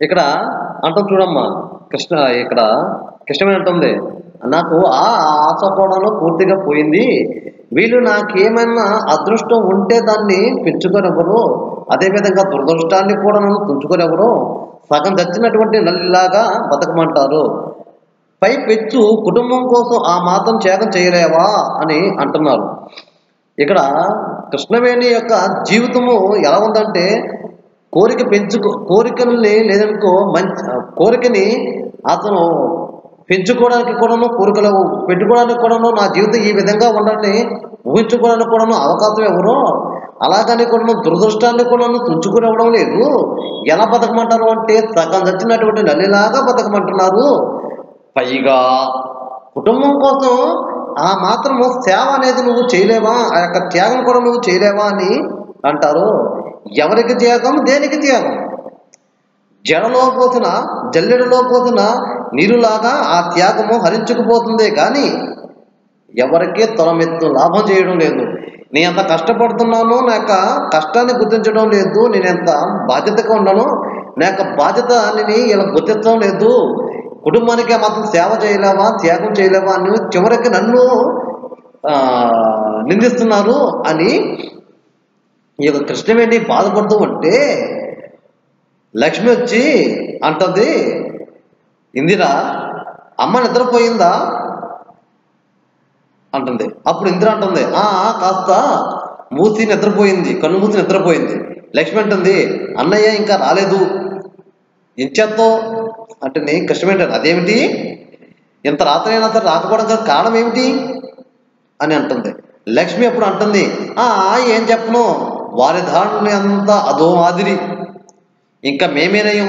ఇక్కడ అంటుంది చూడమ్మా కృష్ణ ఇక్కడ కృష్ణమే అంటుంది నాకు ఆ ఆశ కూడాను పూర్తిగా పోయింది వీళ్ళు నాకేమైనా అదృష్టం ఉంటే దాన్ని పెంచుకొనెవరు అదేవిధంగా దురదృష్టాన్ని కూడా నన్ను తుంచుకొనెవరు సగం చచ్చినటువంటి నల్లిలాగా బతకమంటారు పై పెచ్చు కుటుంబం కోసం ఆ మాత్రం త్యాగం చేయలేవా అని అంటున్నారు ఇక్కడ కృష్ణవేణి యొక్క జీవితము ఎలా ఉందంటే కోరిక పెంచుకో కోరికల్ని లేదనుకో మంచి కోరికని అతను పెంచుకోవడానికి కూడాను కోరికలు పెట్టుకోవడానికి కూడాను నా జీవితం ఈ విధంగా ఉండాలని ఊహించుకోవడానికి కూడాను అవకాశం ఎవరు అలాగని కూడాను దురదృష్టాన్ని కూడాను తుంచుకునివ్వడం లేదు ఎలా బతకమంటారు అంటే సగం చచ్చినటువంటి నల్లిలాగా బతకమంటున్నారు పైగా కుటుంబం కోసం ఆ మాత్రము సేవ అనేది నువ్వు చేయలేవా ఆ యొక్క త్యాగం కూడా నువ్వు చేయలేవా అని అంటారు ఎవరికి త్యాగం దేనికి త్యాగం జడలో పోసిన జల్లెడలో పోసిన నీరులాగా ఆ త్యాగము హరించుకుపోతుందే కానీ ఎవరికీ తొలమెత్తు లాభం చేయడం లేదు నేను ఎంత కష్టపడుతున్నానో నా యొక్క కష్టాన్ని గుర్తించడం లేదు నేను ఎంత బాధ్యతగా ఉన్నానో నా యొక్క బాధ్యతని ఇలా గుర్తించడం లేదు కుటుంబానికి మాత్రం సేవ చేయలేవా త్యాగం చేయలేవా అని చివరికి నన్ను ఆ, నిందిస్తున్నారు అని ఈ యొక్క కృష్ణవేణి బాధపడుతూ ఉంటే లక్ష్మి వచ్చి అంటది ఇందిరా అమ్మ నిద్రపోయిందా అంటుంది అప్పుడు ఇందిర అంటుంది ఆ ఆ, కాస్త మూసి నిద్రపోయింది కన్ను మూసి నిద్రపోయింది లక్ష్మి అంటుంది అన్నయ్య ఇంకా రాలేదు ఎంచేత్తో అంటే నేను కష్టమేంటాను అదేమిటి ఇంత రాత్రి అయినా సరే రాకపోవడం గల కారణం ఏమిటి అని అంటుంది లక్ష్మి అప్పుడు అంటుంది ఆ ఏం చెప్పను వారి ధారణ అంతా అదో మాదిరి ఇంకా మేమేనయం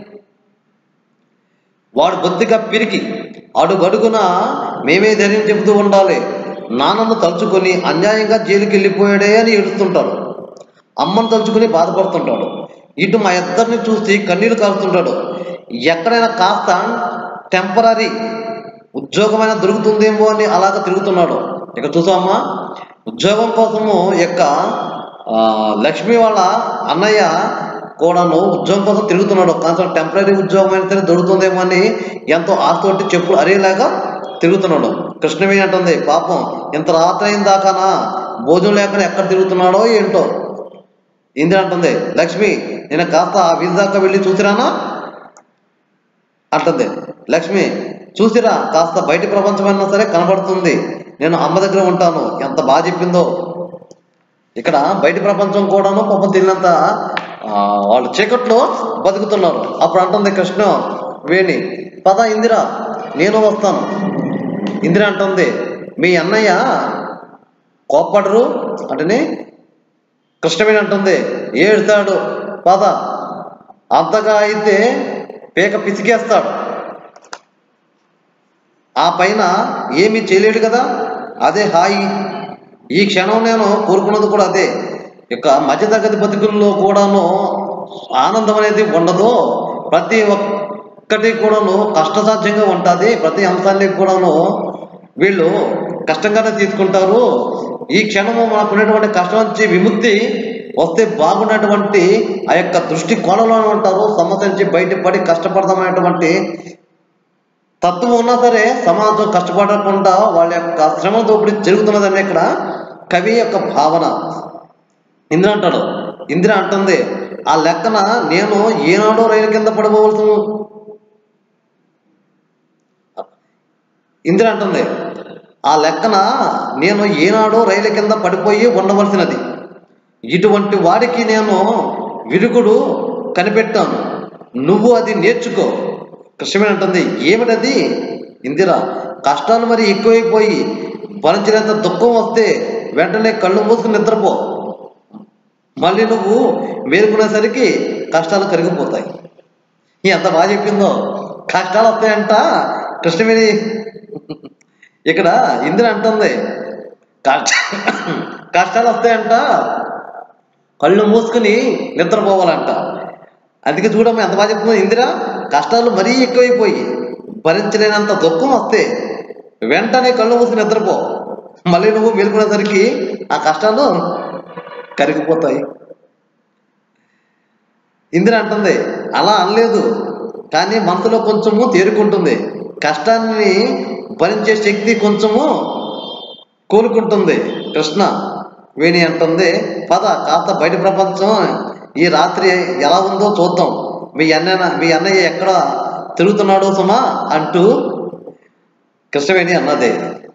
వాడు బొత్తిగా పిరికి అడుగడుగున మేమే ధైర్యం చెబుతూ ఉండాలి నాన్నను తలుచుకొని అన్యాయంగా జైలుకి వెళ్ళిపోయాడే అని ఏడుస్తుంటాడు అమ్మను తలుచుకుని బాధపడుతుంటాడు ఇటు మా ఇద్దరిని చూసి కన్నీళ్లు కారుతుంటాడు ఎక్కడైనా కాస్త టెంపరీ ఉద్యోగమైనా దొరుకుతుందేమో అని అలాగ తిరుగుతున్నాడు ఇక చూసామా ఉద్యోగం కోసము యొక్క ఆ, లక్ష్మి వాళ్ళ అన్నయ్య కూడాను ఉద్యోగం కోసం తిరుగుతున్నాడు కాస్త టెంపరీ ఉద్యోగం అయినా సరే దొరుకుతుందేమో అని ఎంతో ఆశతోటి చెప్పులు అరేలాగా తిరుగుతున్నాడు కృష్ణవేణి అంటుంది పాపం ఇంత రాత్రి అయిన దాకానా భోజనం లేకుండా ఎక్కడ తిరుగుతున్నాడో ఏంటో ఇందిర అంటుంది లక్ష్మి నేను కాస్త ఆ వీధి దాకా వెళ్ళి చూసిరానా అంటుంది లక్ష్మి చూసిరా కాస్త బయట ప్రపంచమైనా సరే కనబడుతుంది నేను అమ్మ దగ్గర ఉంటాను ఎంత బాగా చెప్పిందో ఇక్కడ బయట ప్రపంచం కూడాను పాపం తెలియనంత ఆ, వాళ్ళు చీకట్లో బతుకుతున్నారు అప్పుడు అంటుంది కృష్ణ వేణి పద ఇందిర నేను వస్తాను ఇందిర అంటుంది మీ అన్నయ్య కోప్పడరు అంటేనే కృష్ణవేణి అంటుంది ఏడుతాడు పద అంతగా అయితే పేక పిసికేస్తాడు ఆ పైన ఏమీ చేయలేడు కదా అదే హాయి ఈ క్షణం నేను కోరుకున్నది కూడా అదే ఇక మధ్యతరగతి బతుకుల్లో కూడాను ఆనందం అనేది ఉండదు ప్రతి ఒక్కటి కూడాను కష్టసాధ్యంగా ఉంటుంది ప్రతి అంశాన్ని కూడాను వీళ్ళు కష్టంగానే తీసుకుంటారు ఈ క్షణము మనకు ఉన్నటువంటి కష్టం నుంచి విముక్తి వస్తే బాగున్నటువంటి ఆ యొక్క దృష్టి కోణంలో ఉంటారు సమస్య నుంచి బయటపడి కష్టపడదామనేటువంటి తత్వం ఉన్నా సరే సమాజం కష్టపడకుండా వాళ్ళ యొక్క శ్రమ దోపిడీ జరుగుతున్నదని ఇక్కడ కవి యొక్క భావన ఇందిర అంటాడు ఇందిర అంటుంది ఆ లెక్కన నేను ఏనాడో రైలు కింద పడబోవలసి ఇందిర అంటుంది ఆ లెక్కన నేను ఏనాడో రైలు కింద పడిపోయి ఉండవలసినది ఇటువంటి వాడికి నేను విరుగుడు కనిపెట్టాను నువ్వు అది నేర్చుకో కృష్ణమేణ అంటుంది ఏమిటది ఇందిర కష్టాలు మరి ఎక్కువైపోయి భరించినంత దుఃఖం వస్తే వెంటనే కళ్ళు మూసుకుని నిద్రపో మళ్ళీ నువ్వు మేలుకునేసరికి కష్టాలు కరిగిపోతాయి ఎంత బాగా చెప్పిందో కష్టాలు వస్తాయంట కృష్ణవేణి ఇక్కడ ఇందిర అంటుంది కష్ట కష్టాలు వస్తాయంట కళ్ళు మూసుకుని నిద్రపోవాలంట అందుకే చూడమ్మా ఎంత బాగా చెప్తుందో ఇందిరా కష్టాలు మరీ ఎక్కువైపోయి భరించలేనంత దుఃఖం వస్తే వెంటనే కళ్ళు మూసుకుని నిద్రపో మళ్ళీ నువ్వు మేలుకునేసరికి ఆ కష్టాలు కరిగిపోతాయి ఇందిర అంటుంది అలా అనలేదు కానీ మనసులో కొంచెము తేరుకుంటుంది కష్టాన్ని భరించే శక్తి కొంచెము కోలుకుంటుంది కృష్ణ వేణి అంటుంది పద కాస్త బయట ప్రపంచం ఈ రాత్రి ఎలా ఉందో చూద్దాం మీ అన్నయ్య మీ అన్నయ్య ఎక్కడ తిరుగుతున్నాడో సుమా అంటూ కృష్ణవేణి అన్నది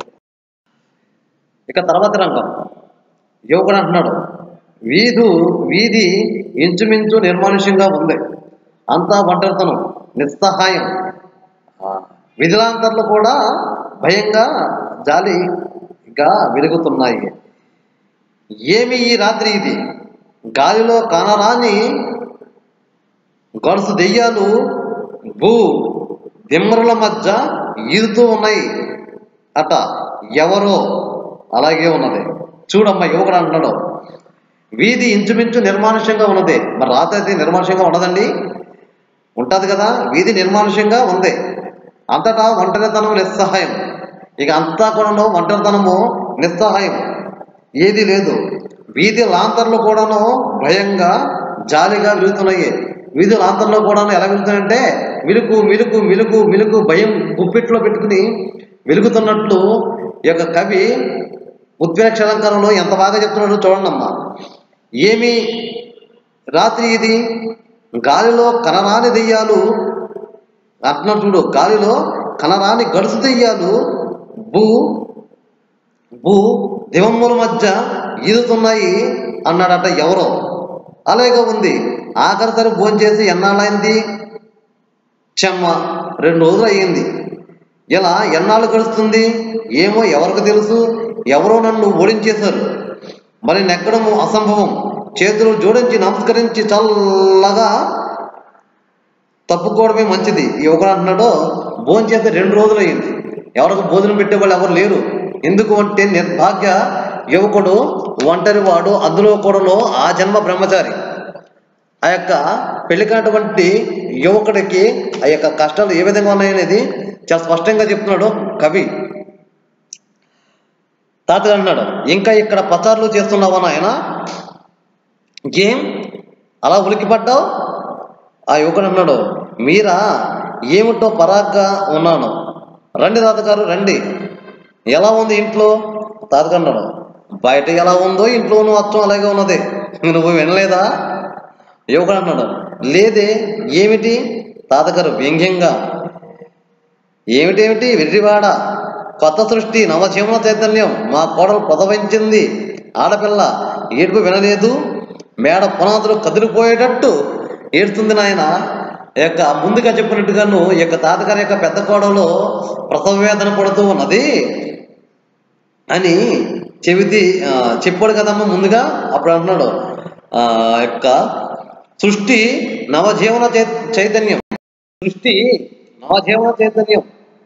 ఇక తర్వాత రంగం యువకుడు అంటున్నాడు వీధు వీధి ఇంచుమించు నిర్మానుష్యంగా ఉంది అంతా ఒంటరితనం నిస్సహాయం ఆ, విధులాంతర్లు కూడా భయంగా జాలిగా వెలుగుతున్నాయి ఏమి ఈ రాత్రి ఇది గాలిలో కానరాని గడుసు దెయ్యాలు భూ దిమ్మరుల మధ్య ఈదుతూ ఉన్నాయి అట ఎవరో అలాగే ఉన్నది చూడమ్మా యువకుడు అంటున్నాడు వీధి ఇంచుమించు నిర్మానుష్యంగా ఉన్నది మరి రాత్రి అయితే నిర్మానుష్యంగా ఉండదండి ఉంటుంది కదా వీధి నిర్మానుష్యంగా ఉంది అంతటా ఒంటరితనం నిస్సహాయం ఇక అంతా కూడా ఒంటరితనము నిస్సహాయం ఏది లేదు వీధి లాంతర్లు కూడాను భయంగా జాలిగా వెలుగుతున్నాయి వీధి లాంతర్లో కూడాను ఎలా వెలుగుతున్నాయంటే మిలుకు మిలుకు మిలుకు మిలుకు భయం గుప్పిట్లో పెట్టుకుని వెలుగుతున్నట్లు ఈ యొక్క కవి ఉద్వేక్ష అలంకారంలో ఎంత బాగా చెప్తున్నాడో చూడండి అమ్మా ఏమి రాత్రి ఇది గాలిలో కనరాని దెయ్యాలు అంటున్నాడు చూడు గాలిలో కనరాని గడుసు దెయ్యాలు భూ భూ దివమ్ముల మధ్య ఈదుతున్నాయి అన్నాడట ఎవరో అలాగే ఉంది ఆఖరిసరి భోజనం చేసి ఎన్నాళ్ళైంది చెమ్మ రెండు రోజులు అయ్యింది ఇలా ఎన్నాళ్ళు గడుస్తుంది ఏమో ఎవరికి తెలుసు ఎవరో నన్ను ఓడించేశారు మరి నెక్కడము అసంభవం చేతులు జోడించి నమస్కరించి చల్లగా తప్పుకోవడమే మంచిది ఈ యువకుడు అంటున్నాడు భోజనం చేస్తే రెండు రోజులు అయింది ఎవరికి భోజనం పెట్టే వాళ్ళు ఎవరు లేరు ఎందుకు అంటే నిర్భాగ్య యువకుడు ఒంటరి వాడు అందులో కూడాను ఆ జన్మ బ్రహ్మచారి ఆ యొక్క పెళ్లి కానటువంటి యువకుడికి ఆ యొక్క కష్టాలు ఏ విధంగా ఉన్నాయనేది చాలా స్పష్టంగా చెప్తున్నాడు కవి తాతగా అన్నాడు ఇంకా ఇక్కడ పచారులు చేస్తున్నావా నాయన ఏం అలా ఉలికిపడ్డావు ఆ యువకుడు అన్నాడు మీరా ఏమిటో పరాగ్గా ఉన్నాను రండి తాతగారు రండి ఎలా ఉంది ఇంట్లో తాతగారు అన్నాడు బయట ఎలా ఉందో ఇంట్లోనూ అచ్చం అలాగే ఉన్నది నువ్వు వినలేదా యువకుడు అన్నాడు లేదే ఏమిటి తాతగారు వ్యంగ్యంగా ఏమిటేమిటి వెర్రివాడ కొత్త సృష్టి నవజీవన చైతన్యం మా కోడలు పొదవించింది ఆడపిల్ల ఏడుపు వినలేదు మేడ పునాదులు కదిలిపోయేటట్టు ఏడుస్తుంది నాయన ఈ యొక్క ముందుగా చెప్పినట్టుగాను ఈ యొక్క తాతగారి యొక్క పెద్ద కోడలు ప్రసవ వేదన పడుతూ ఉన్నది అని చెబితి ఆ, చెప్పాడు కదమ్మా ముందుగా అప్పుడు అంటున్నాడు ఆ యొక్క సృష్టి నవజీవన చై- చైతన్యం సృష్టి నవజీవన చైతన్యం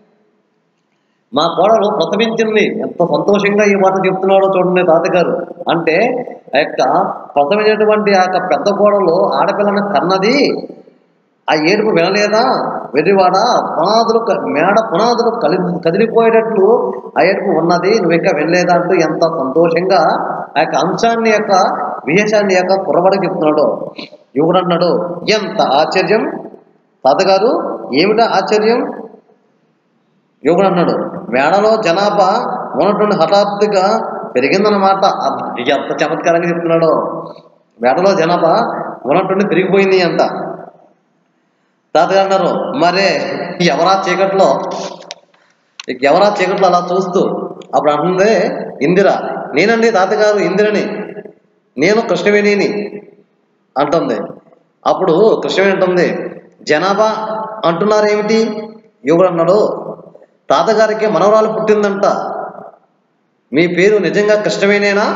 మా కోడలు ప్రసవించింది ఎంత సంతోషంగా ఈ మాట చెప్తున్నాడో చూడండి తాతగారు అంటే ఆ యొక్క ప్రసవించినటువంటి ఆ యొక్క పెద్ద కోడలు ఆడపిల్లను కన్నది ఆ ఏడుపు వినలేదా వెర్రివాడ పునాదులు క- మేడ పునాదులు కలి కదిలిపోయేటట్లు ఆ ఏడుపు ఉన్నది నువ్వు ఇంకా వినలేదా అంటూ ఎంత సంతోషంగా ఆ యొక్క అంశాన్ని యొక్క విశేషాన్ని యొక్క కురబడి చెప్తున్నాడు యువకుడు అన్నాడు ఎంత ఆశ్చర్యం తాతగారు ఏమిటా ఆశ్చర్యం యువకుడు అన్నాడు మేడలో జనాభా ఉన్నటువంటి హఠాత్తుగా పెరిగిందన్నమాట అబ్బా, ఎంత చమత్కారంగా చెప్తున్నాడో మేడలో జనాభా ఉన్నటువంటి పెరిగిపోయింది అంట తాతగారు అన్నారు మరే ఎవరా చీకట్లో ఇక ఎవరా చీకట్లో అలా చూస్తూ అప్పుడు అంటుంది ఇందిర నేనండి తాతగారు ఇందిరని నేను కృష్ణవేణిని అంటుంది అప్పుడు కృష్ణవేణి అంటుంది జనాభా అంటున్నారు ఏమిటి యువకుడు అన్నాడు తాతగారికి మనవరాలు పుట్టిందంట మీ పేరు నిజంగా కృష్ణవేణేనా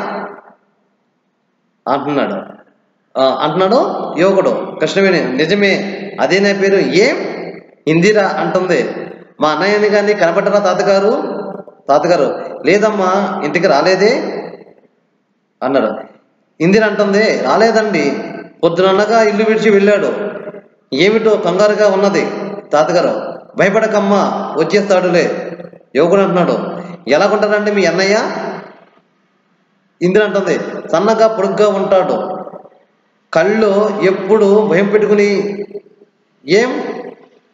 అంటున్నాడు ఆ, అంటున్నాడు యువకుడు కృష్ణవేణి నిజమే అదే నా పేరు ఏం ఇందిరా అంటుంది మా అన్నయ్యని కానీ కనపడ్డరా తాతగారు తాతగారు లేదమ్మా ఇంటికి రాలేదే అన్నాడు ఇందిర అంటుంది రాలేదండి పొద్దునన్నగా ఇల్లు విడిచి వెళ్ళాడు ఏమిటో కంగారుగా ఉన్నది తాతగారు భయపడకమ్మా వచ్చేస్తాడులే యువకుడు అంటున్నాడు ఎలాగుంటారండి మీ అన్నయ్య ఇందిర అంటుంది సన్నగా పొడుగ్గా ఉంటాడు కళ్ళు ఎప్పుడు భయం పెట్టుకుని ఏం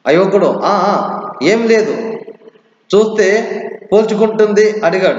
ఆ యువకుడు "ఆ, ఆ, ఏం లేదు చూస్తే పోల్చుకుంటుంది అడిగాడు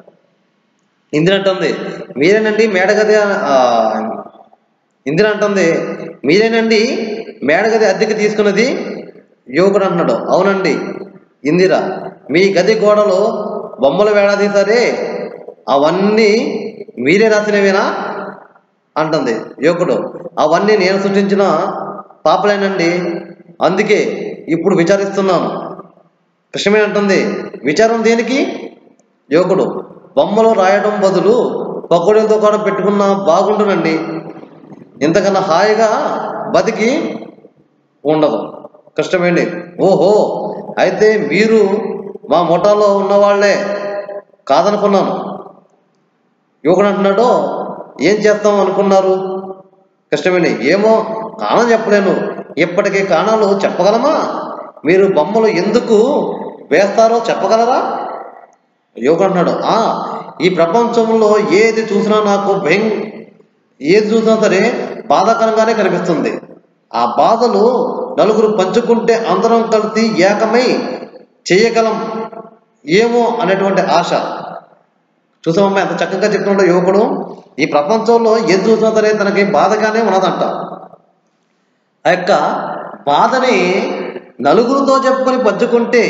ఇందిర అంటుంది మీరేనండి మేడగది ఆ, ఇందిర అంటుంది మీరేనండి మేడగది అద్దెకి తీసుకున్నది యువకుడు అంటున్నాడు అవునండి ఇందిర మీ గది గోడలో బొమ్మలు వేలాదీశారే అవన్నీ మీరే రాసినవేనా అంటుంది యువకుడు అవన్నీ నేను సృష్టించిన పాపలేనండి అందుకే ఇప్పుడు విచారిస్తున్నాను కృష్ణమే అంటుంది విచారం దేనికి యువకుడు బొమ్మలు రాయడం బదులు పకోడీలతో కూడా పెట్టుకున్నా బాగుండునండి ఇంతకన్నా హాయిగా బతికి ఉండదు కష్టమేండి ఓహో అయితే మీరు మా ముఠాలో ఉన్నవాళ్లే కాదనుకున్నాను యువకుడు అంటున్నాడు ఏం చేస్తాం అనుకున్నారు కష్టమేండి ఏమో కారణం చెప్పలేను ఇప్పటికీ కారణాలు చెప్పగలమా మీరు బొమ్మలు ఎందుకు వేస్తారో చెప్పగలరా యువకుడు అంటున్నాడు ఆ ఈ ప్రపంచంలో ఏది చూసినా నాకు భయం ఏది చూసినా సరే బాధాకరంగానే కనిపిస్తుంది ఆ బాధలు నలుగురు పంచుకుంటే అందరం కలిసి ఏకమై చేయగలం ఏమో అనేటువంటి ఆశ చూసామమ్మా ఎంత చక్కగా చెప్తున్నాడో యువకుడు ఈ ప్రపంచంలో ఏది చూసినా సరే తనకి బాధగానే ఉన్నదంట ఆ యొక్క బాధని నలుగురితో చెప్పుకొని పంచుకుంటే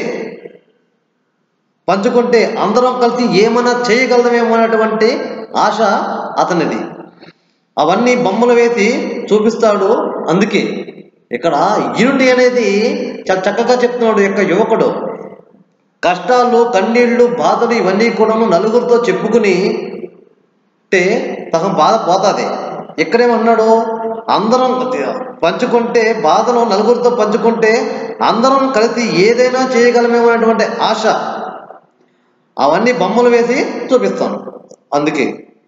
పంచుకుంటే అందరం కలిసి ఏమైనా చేయగలమేమో అనేటువంటి ఆశ అతనిది అవన్నీ బొమ్మలు వేసి చూపిస్తాడు అందుకే ఇక్కడ ఈనుడి అనేది చాలా చక్కగా చెప్తున్నాడు ఈ యొక్క యువకుడు కష్టాలు కన్నీళ్లు బాధలు ఇవన్నీ కూడా నలుగురితో చెప్పుకుని అంటే సగం బాధ పోతుంది ఇక్కడేమన్నాడు అందరం పంచుకుంటే బాధలు నలుగురితో పంచుకుంటే అందరం కలిసి ఏదైనా చేయగలమేమో అనేటువంటి ఆశ అవన్నీ బొమ్మలు వేసి చూపిస్తాను అందుకే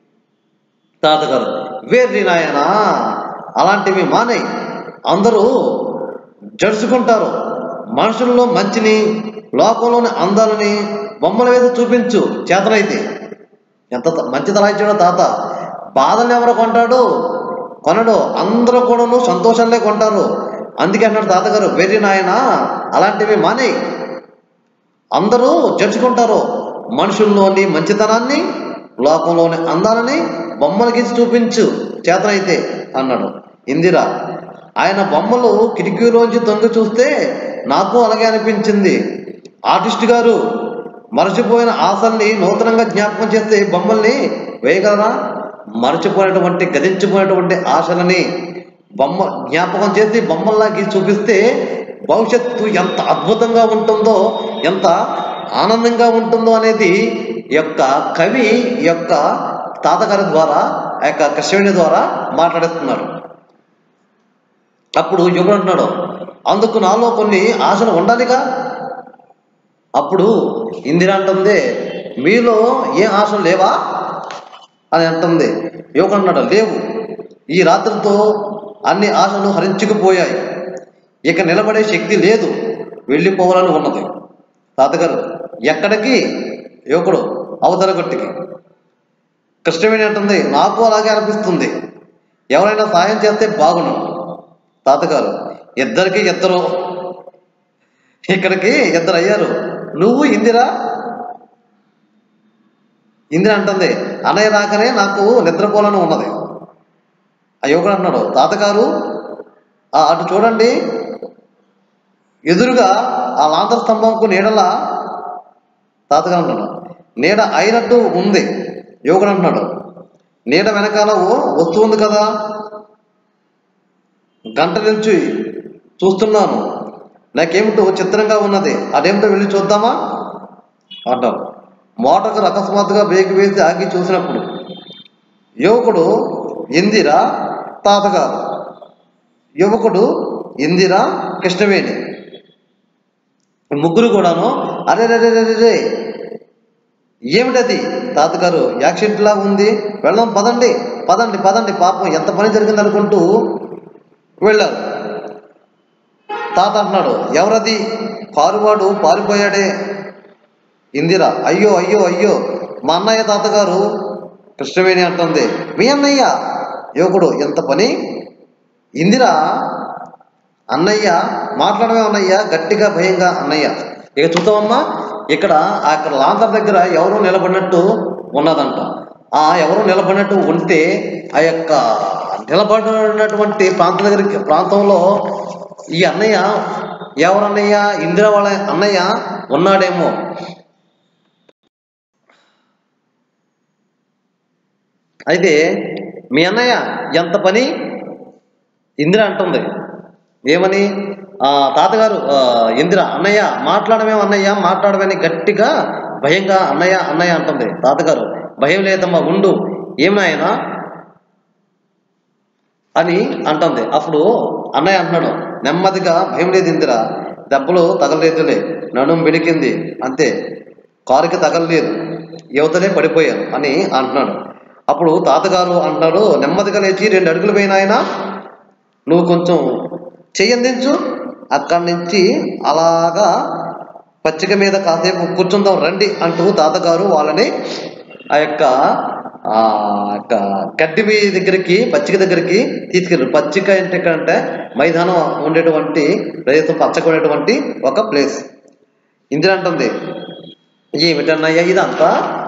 తాతగారు వేర్రి నాయనా అలాంటివి మానేయి అందరూ జడుచుకుంటారు మనుషుల్లో మంచిని లోకంలోని అందాలని బొమ్మలు వేసి చూపించు చేతనైతే ఎంత త- మంచి తలా ఇచ్చాడో తాత బాధలు ఎవరు కొంటాడు కొనడు అందరూ కూడాను సంతోషాలే కొంటారు అందుకే అన్నాడు తాతగారు వెర్రి నాయన అలాంటివి మానేయి అందరూ జడ్చుకుంటారు మనుషుల్లోని మంచితనాన్ని లోకంలోని అందాలని బొమ్మలు గీసి చూపించు చేతనైతే అన్నాడు ఇందిర ఆయన బొమ్మలు కిటికీలోంచి తొంగి చూస్తే నాకు అలాగే అనిపించింది ఆర్టిస్ట్ గారు మరచిపోయిన ఆశల్ని నూతనంగా జ్ఞాపకం చేస్తే బొమ్మల్ని వేయగలరా మరచిపోయినటువంటి గతించిపోయినటువంటి ఆశలని బొమ్మ జ్ఞాపకం చేసి బొమ్మల్లా గీసి చూపిస్తే భవిష్యత్తు ఎంత అద్భుతంగా ఉంటుందో ఎంత ఆనందంగా ఉంటుందో అనేది ఈ యొక్క కవి ఈ యొక్క తాతగారి ద్వారా ఆ యొక్క కృష్ణుని ద్వారా మాట్లాడిస్తున్నారు అప్పుడు యుగుడు అంటున్నాడు అందుకు నాలో కొన్ని ఆశలు ఉండాలిగా అప్పుడు ఇందిర అంటుంది మీలో ఏ ఆశలు లేవా అని అంటుంది యువకుడు అన్నాడు లేవు ఈ రాత్రితో అన్ని ఆశలు హరించుకుపోయాయి ఇక నిలబడే శక్తి లేదు వెళ్ళిపోవాలని ఉన్నది తాతగారు ఎక్కడికి యువకుడు అవతల గట్టుకి కృష్ణవేణి అంటుంది నాకు అలాగే అనిపిస్తుంది ఎవరైనా సాయం చేస్తే బాగును తాతగారు ఇద్దరికి ఇద్దరు ఇక్కడికి ఇద్దరు అయ్యారు నువ్వు ఇందిరా ఇందిర అంటుంది అన్నయ్య రాకనే నాకు నిద్రపోవాలని ఉన్నది ఆ యువకుడు అన్నాడు తాతగారు ఆ అటు చూడండి ఎదురుగా ఆ లాంతర స్తంభంకు నీడల తాతగారు అంటున్నాడు నీడ అయినట్టు ఉంది యువకుడు అంటున్నాడు నీడ వెనకాల ఓ వస్తువు ఉంది కదా గంట నుంచి చూస్తున్నాను నాకేమిటో చిత్రంగా ఉన్నది అదేమిటో వెళ్ళి చూద్దామా అంటారు మోటార్కు అకస్మాత్తుగా బ్రేక్ వేసి ఆగి చూసినప్పుడు యువకుడు ఇందిర తాతగారు యువకుడు ఇందిర కృష్ణవేణి ఈ ముగ్గురు కూడాను అరే రే రే రే రే రే ఏమిటది తాతగారు యాక్సిడెంట్ లా ఉంది వెళ్దాం పదండి పదండి పదండి పాపం ఎంత పని జరిగింది అనుకుంటూ వెళ్ళారు తాత అంటున్నాడు ఎవరది పారువాడు పారిపోయాడే ఇందిర అయ్యో అయ్యో అయ్యో మా అన్నయ్య తాతగారు కృష్ణవేణి అంటుంది మీ అన్నయ్య యువకుడు ఎంత పని ఇందిర అన్నయ్య మాట్లాడమే అన్నయ్య గట్టిగా భయంగా అన్నయ్య ఇక చూద్దామమ్మా ఇక్కడ అక్కడ లాంతర్ దగ్గర ఎవరో నిలబడినట్టు ఉన్నదంట ఆ ఎవరో నిలబడినట్టు ఉంటే ఆ యొక్క నిలబడినటువంటి ప్రాంతం దగ్గరికి ప్రాంతంలో ఈ అన్నయ్య ఎవరన్నయ్య ఇందిరా వాళ్ళ అన్నయ్య ఉన్నాడేమో అయితే మీ అన్నయ్య ఎంత పని ఇందిర అంటుంది ఏమని ఆ తాతగారు ఆ, ఇందిర అన్నయ్య మాట్లాడమే అన్నయ్య మాట్లాడమని గట్టిగా భయంగా అన్నయ్య అన్నయ్య అంటుంది తాతగారు భయం లేదమ్మా ఉండు ఏమి నాయనా అని అంటుంది అప్పుడు అన్నయ్య అంటున్నాడు నెమ్మదిగా భయం లేదు ఇందిర దెబ్బలు తగలలేదులే నడుం వెడికింది అంతే కారుకి తగలలేదు యువతలే పడిపోయాను అని అంటున్నాడు అప్పుడు తాతగారు అంటున్నాడు నెమ్మదిగా లేచి రెండు అడుగులు పోయిన ఆయన నువ్వు కొంచెం చెయ్యందించు అక్కడి నుంచి అలాగా పచ్చిక మీద కాసేపు కూర్చుందాం రండి అంటూ తాతగారు వాళ్ళని ఆ యొక్క ఆ యొక్క గడ్డి మీ దగ్గరికి పచ్చిక దగ్గరికి తీసుకెళ్ళారు పచ్చిక అంటే ఎక్కడంటే మైదానం ఉండేటువంటి ప్రదేశం పచ్చగా ఉండేటువంటి ఒక ప్లేస్ ఇందిర అంటుంది ఏమిటన్నయ్యా ఇదంతా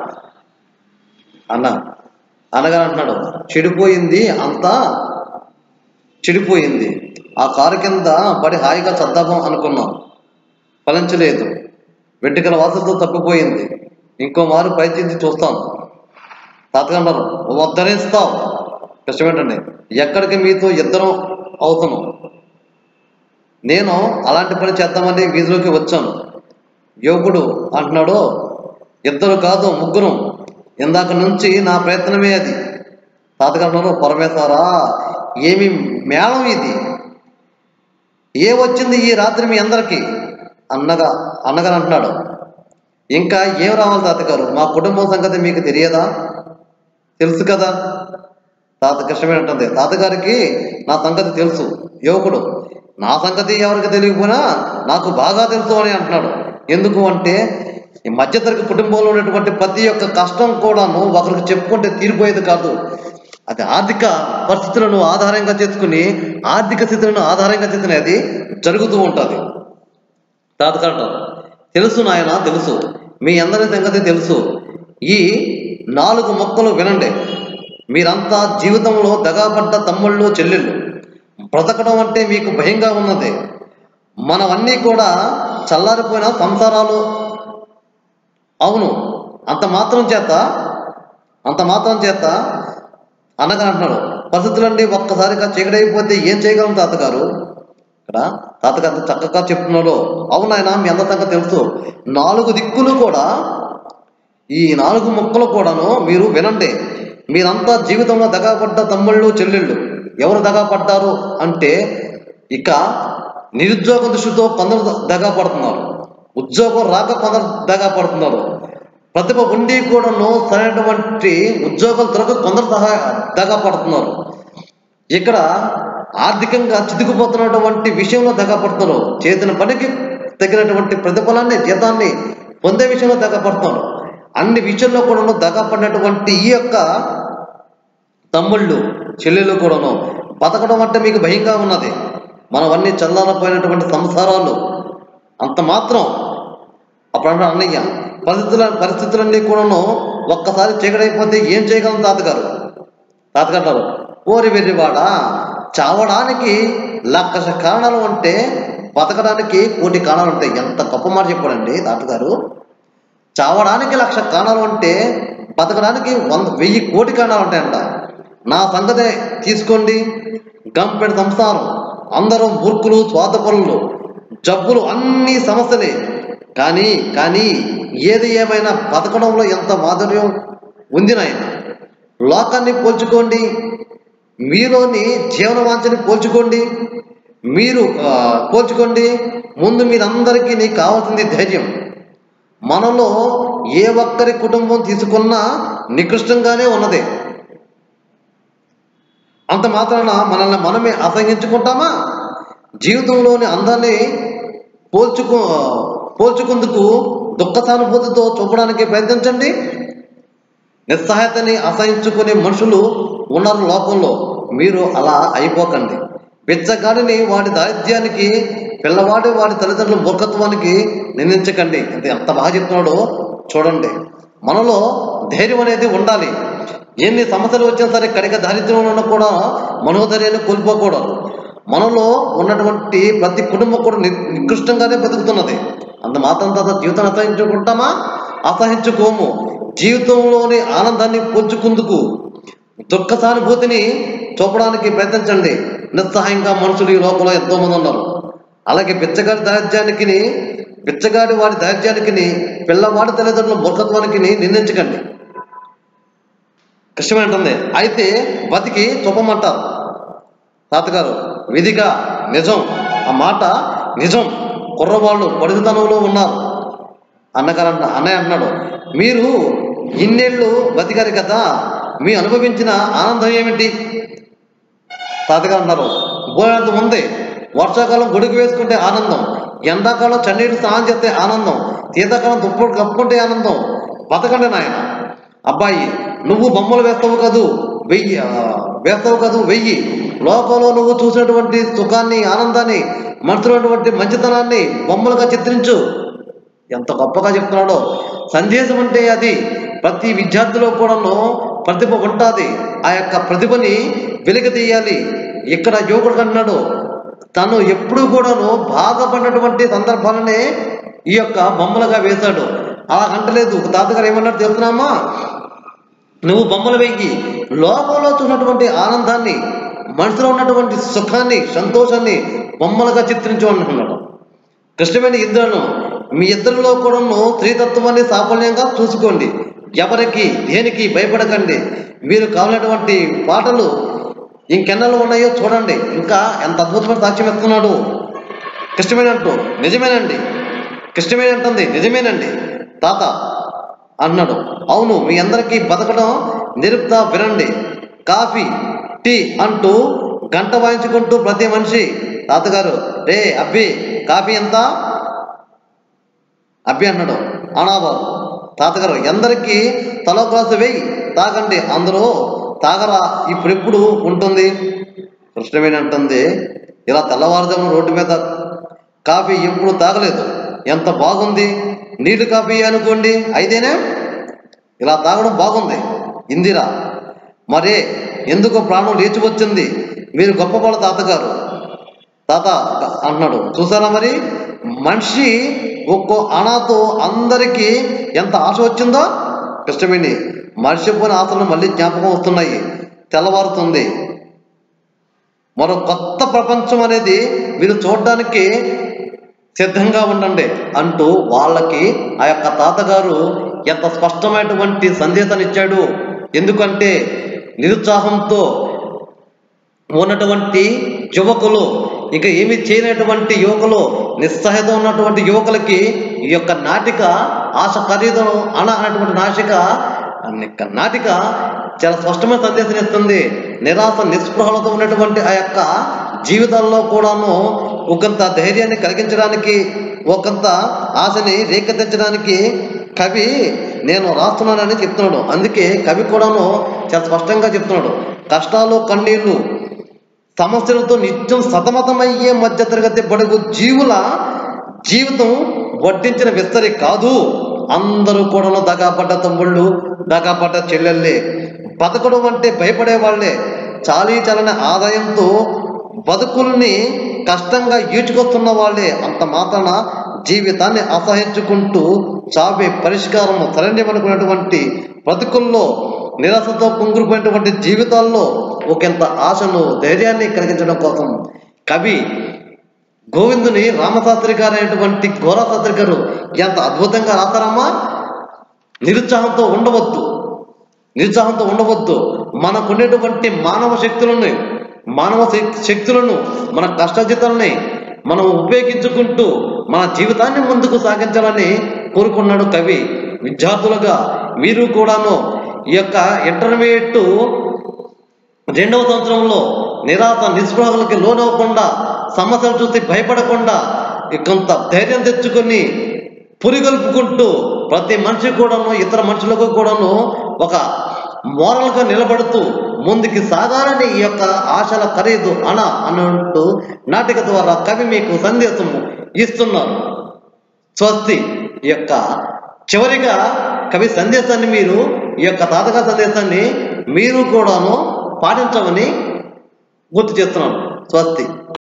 అన్న అనగా అంటున్నాడు చెడిపోయింది అంతా చెడిపోయింది ఆ కారు కింద పడి హాయిగా చద్దాం అనుకున్నాం ఫలించలేదు వెంట్రుకల వాసనతో తప్పిపోయింది ఇంకో మారు ప్రయత్నించి చూస్తాం తాతగారు వద్దనేస్తావు కష్టమేంటండి ఎక్కడికి మీతో ఇద్దరం అవుతున్నాం నేను అలాంటి పని చేద్దామని వీధిలోకి వచ్చాను యువకుడు అంటున్నాడు ఇద్దరు కాదు ముగ్గురు ఇందాక నుంచి నా ప్రయత్నమే అది తాతగారు పరమేశ్వరా ఏమి మేళం ఇది ఏ వచ్చింది ఈ రాత్రి మీ అందరికీ అన్నగా అన్నగా అంటున్నాడు ఇంకా ఏం రావాలి తాతగారు మా కుటుంబం సంగతి మీకు తెలియదా తెలుసు కదా తాత కృష్ణమే అంటుంది తాతగారికి నా సంగతి తెలుసు యువకుడు నా సంగతి ఎవరికి తెలియకపోయినా నాకు బాగా తెలుసు అని అంటున్నాడు ఎందుకు అంటే ఈ మధ్యతరగతి కుటుంబంలో ఉన్నటువంటి ప్రతి ఒక్క కష్టం కూడాను ఒకరికి చెప్పుకుంటే తీరిపోయేది కాదు అది ఆర్థిక పరిస్థితులను ఆధారంగా చేసుకుని ఆర్థిక స్థితులను ఆధారంగా చేసుకుని అది జరుగుతూ ఉంటుంది తాతగారు తెలుసు నాయన తెలుసు మీ అందరి సంగతి తెలుసు ఈ నాలుగు మొక్కలు వినండి మీరంతా జీవితంలో దగాపడ్డ తమ్ముళ్ళు చెల్లెళ్ళు బ్రతకడం అంటే మీకు భయంగా ఉన్నది మనవన్నీ కూడా చల్లారిపోయిన సంసారాలు అవును అంత మాత్రం చేత అంత మాత్రం చేత అనగా అంటున్నాడు పరిస్థితులండి ఒక్కసారిగా చీకటైపోతే ఏం చేయగలం తాతగారు ఇక్కడ తాతగారు చక్కగా చెప్తున్నాడు అవునాయన మీ అందరి సంగతి తెలుసు నాలుగు దిక్కులు కూడా ఈ నాలుగు మొక్కలు కూడాను మీరు వినండి మీరంతా జీవితంలో దగాపడ్డ తమ్ముళ్ళు చెల్లెళ్ళు ఎవరు దగాపడ్డారు అంటే ఇక నిరుద్యోగ దృష్టితో కొందరు దగా పడుతున్నారు ఉద్యోగం రాక కొందరు దగా పడుతున్నారు ప్రతిభ ఉండి కూడాను సరైనటువంటి ఉద్యోగాలు దొరక కొందరు సహాయ దగా పడుతున్నారు ఇక్కడ ఆర్థికంగా చితికిపోతున్నటువంటి విషయంలో దగపడుతున్నారు చేసిన పనికి తగినటువంటి ప్రతిఫలాన్ని జీతాన్ని పొందే విషయంలో దగపడుతున్నారు అన్ని విషయంలో కూడాను దగపడినటువంటి ఈ యొక్క తమ్ముళ్ళు చెల్లెలు కూడాను బతకడం అంటే మీకు భయంగా ఉన్నది మనవన్నీ చల్లారపోయినటువంటి సంసారాలు అంత మాత్రం అప్పుడు అంటాడు అన్నయ్య పరిస్థితుల పరిస్థితులన్నీ కూడాను ఒక్కసారి చీకటైపోతే ఏం చేయగలం తాతగారు తాతగారు ఓరి వెర్రివాడా చావడానికి లక్ష కారణాలు ఉంటే బతకడానికి కోటి కారణాలు ఉంటాయి ఎంత గొప్ప మాట చెప్పాడండి తాతగారు చావడానికి లక్ష కారణాలు ఉంటే బతకడానికి వంద వెయ్యి కోటి కారణాలు ఉంటాయంట నా సంగతే తీసుకోండి గంపెడు సంసారం అందరూ మూర్ఖులు స్వార్థపరులు జబ్బులు అన్ని సమస్యలే కానీ కానీ ఏది ఏమైనా బతకడంలో ఎంత మాధుర్యం ఉంది నాయన లోకాన్ని పోల్చుకోండి మీలోని జీవన వాంఛని పోల్చుకోండి మీరు ఆ, పోల్చుకోండి ముందు మీరందరికీ నీకు కావాల్సింది ధైర్యం మనలో ఏ ఒక్కరి కుటుంబం తీసుకున్నా నికృష్టంగానే ఉన్నది అంత మాత్రాన మనల్ని మనమే అసహించుకుంటామా జీవితంలోని అందాన్ని పోల్చుకో పోల్చుకుందుకు దుఃఖ సానుభూతితో చూపడానికి ప్రయత్నించండి నిస్సహాయతని అసహించుకునే మనుషులు ఉన్నారు లోకంలో మీరు అలా అయిపోకండి బిచ్చగాడిని వాడి దారిద్ర్యానికి పిల్లవాడి వాడి తల్లిదండ్రుల మూర్ఖత్వానికి నిందించకండి ఇది ఎంత బాగా చెప్తున్నాడో చూడండి మనలో ధైర్యం అనేది ఉండాలి ఎన్ని సమస్యలు వచ్చినా సరే కడిగ దారిద్ర్యంలో కూడా మనోధైర్యాన్ని కోల్పోకూడదు మనలో ఉన్నటువంటి ప్రతి కుటుంబం కూడా ని- నికృష్టంగానే బతుకుతున్నది అంత మాత్రం తర్వాత జీవితాన్ని అసహించుకుంటామా అసహించుకోము జీవితంలోని ఆనందాన్ని పొంచుకుందుకు దుఃఖ సానుభూతిని చూపడానికి ప్రయత్నించండి నిస్సహాయంగా మనుషులు ఈ లోకంలో ఎంతో మంది ఉన్నారు అలాగే బిచ్చగాడి దారిద్ర్యానికి బిచ్చగాడి వాడి దారిద్ర్యానికి పిల్లవాడి తల్లిదండ్రుల మూర్ఖత్వానికి నిందించకండి కష్టమైంటుంది అయితే బతికి చూపమంటారు తాతగారు విధిగా నిజం ఆ మాట నిజం కుర్రవాళ్ళు పడుగుతనంలో ఉన్నారు అన్నగారు అంట అన్నయ్య అంటున్నాడు మీరు ఇన్నేళ్ళు బతికారు కదా మీ అనుభవించిన ఆనందం ఏమిటి తాతగారు అన్నారు బోయంత ఉంది వర్షాకాలం గొడుగు వేసుకుంటే ఆనందం ఎండాకాలం చన్నీళ్ళు స్నానం చేస్తే ఆనందం శీతాకాలం దుప్పటి కప్పుకుంటే ఆనందం బతకండి నాయన అబ్బాయి నువ్వు బొమ్మలు వేస్తావు కదూ వెయ్యి ఆ, వేస్తావు కదూ వెయ్యి లోకంలో నువ్వు చూసినటువంటి సుఖాన్ని ఆనందాన్ని మనసులోటువంటి మంచితనాన్ని బొమ్మలుగా చిత్రించు ఎంత గొప్పగా చెప్తున్నాడో సందేశం అంటే అది ప్రతి విద్యార్థిలో కూడాను ప్రతిభ ఉంటుంది ఆ యొక్క ప్రతిభని వెలికి తీయాలి ఇక్కడ యువకుడు అన్నాడు తను ఎప్పుడు కూడాను బాధపడినటువంటి సందర్భాలనే ఈ యొక్క బొమ్మలుగా వేశాడు అలా అంటలేదు ఒక తాతగారు ఏమన్నాడు తెలుస్తున్నామా నువ్వు బొమ్మలు వెయ్యి లోకంలో చూసినటువంటి ఆనందాన్ని మనసులో ఉన్నటువంటి సుఖాన్ని సంతోషాన్ని బొమ్మలుగా చిత్రించు అంటున్నాడు కృష్ణమైన ఇద్దరును మీ ఇద్దరిలో కూడాను స్త్రీతత్వాన్ని సాఫల్యంగా చూసుకోండి ఎవరికి దేనికి భయపడకండి మీరు కావాలన్నటువంటి పాటలు ఇంకెన్నలు ఉన్నాయో చూడండి ఇంకా ఎంత అద్భుతమైన సాక్ష్యం ఇస్తున్నాడు కృష్ణమేనంటూ నిజమేనండి కృష్ణమేనంటుంది నిజమేనండి తాత అన్నాడు అవును మీ అందరికీ బతకడం నిరుప్త వినండి కాఫీ టీ అంటూ గంట వాయించుకుంటూ ప్రతి మనిషి తాతగారు రే అబ్బి కాఫీ ఎంత అబ్బి అన్నాడు అనాబాబు తాతగారు ఎందరికీ తలో గ్లాసు వేయి తాగండి అందరూ తాగరా ఇప్పుడెప్పుడు ఉంటుంది కృష్ణవేణి అంటుంది ఇలా తెల్లవారుజామున రోడ్డు మీద కాఫీ ఎప్పుడు తాగలేదు ఎంత బాగుంది నీళ్ళు కాఫీ అనుకోండి అయితేనే ఇలా తాగడం బాగుంది ఇందిరా మరే ఎందుకు ప్రాణం లేచి వచ్చింది మీరు గొప్పవాళ్ళ తాతగారు తాత అంటున్నాడు చూసారా మరి మనిషి ఒక్కో అనాతో అందరికీ ఎంత ఆశ వచ్చిందో కృష్ణవేణి మర్చిపోయిన ఆశలు మళ్ళీ జ్ఞాపకం వస్తున్నాయి తెల్లవారుతుంది మరో కొత్త ప్రపంచం అనేది మీరు చూడడానికి సిద్ధంగా ఉండండి అంటూ వాళ్ళకి ఆ యొక్క తాతగారు ఎంత స్పష్టమైనటువంటి సందేశాన్ని ఇచ్చాడు ఎందుకంటే నిరుత్సాహంతో ఉన్నటువంటి యువకులు ఇక ఏమి చేయనటువంటి యువకులు నిస్సహాయత ఉన్నటువంటి యువకులకి ఈ యొక్క నాటిక ఆశ ఖరీదును అన అనేటువంటి నాటిక అన్ని- నాటిక చాలా స్పష్టమైన సందేశం ఇస్తుంది నిరాశ నిస్పృహలతో ఉన్నటువంటి ఆ యొక్క జీవితాల్లో కూడాను ఒకంత ధైర్యాన్ని కలిగించడానికి ఒకంత ఆశని రేకెత్తించడానికి కవి నేను రాస్తున్నానని చెప్తున్నాడు అందుకే కవి కూడాను చాలా స్పష్టంగా చెప్తున్నాడు కష్టాలు కన్నీళ్లు సమస్యలతో నిత్యం సతమతమయ్యే మధ్యతరగతి బడుగు జీవుల జీవితం వడ్డించిన విస్తరి కాదు అందరూ కూడా దగాపడ్డ తమ్ముళ్ళు దగాపడ్డ చెల్లెళ్ళే బతకడం అంటే భయపడే వాళ్ళే చాలీ చలని ఆదాయంతో బతుకుల్ని కష్టంగా ఈడ్చుకొస్తున్న వాళ్ళే అంత మాత్రాన జీవితాన్ని అసహించుకుంటూ చావే పరిష్కారం సరైనటువంటి బ్రతుకుల్లో నిరాశతో కుంగురుపోయినటువంటి జీవితాల్లో ఒకంత ఆశను ధైర్యాన్ని కలిగించడం కోసం కవి గోవిందుని రామశాస్త్రి గారు అయినటువంటి ఘోరాశాస్త్రి గారు ఎంత అద్భుతంగా రాస్తారమ్మా నిరుత్సాహంతో ఉండవద్దు నిరుత్సాహంతో ఉండవద్దు మనకున్నటువంటి మానవ శక్తులను మానవ శక్- శక్తులను మన కష్టజితాలని మనం ఉపయోగించుకుంటూ మన జీవితాన్ని ముందుకు సాగించాలని కోరుకున్నాడు కవి విద్యార్థులుగా మీరు కూడాను ఈ యొక్క ఇంటర్మీడియట్ రెండవ సంవత్సరంలో నిరాశ నిస్పృహలకి లోనవ్వకుండా సమస్యలు చూసి భయపడకుండా ఈ కొంత ధైర్యం తెచ్చుకొని పురిగొల్పుకుంటూ ప్రతి మనిషి కూడాను ఇతర మనుషులకు కూడాను ఒక మోరల్గా నిలబడుతూ ముందుకు సాగాలని ఈ యొక్క ఆశల ఖరీదు అన అన్నట్టు నాటిక ద్వారా కవి మీకు సందేశము ఇస్తున్నారు స్వస్తి ఈ యొక్క చివరిగా కవి సందేశాన్ని మీరు ఈ యొక్క తాతగా సందేశాన్ని మీరు కూడాను పాటించమని గుర్తు చేస్తున్నాను స్వస్తి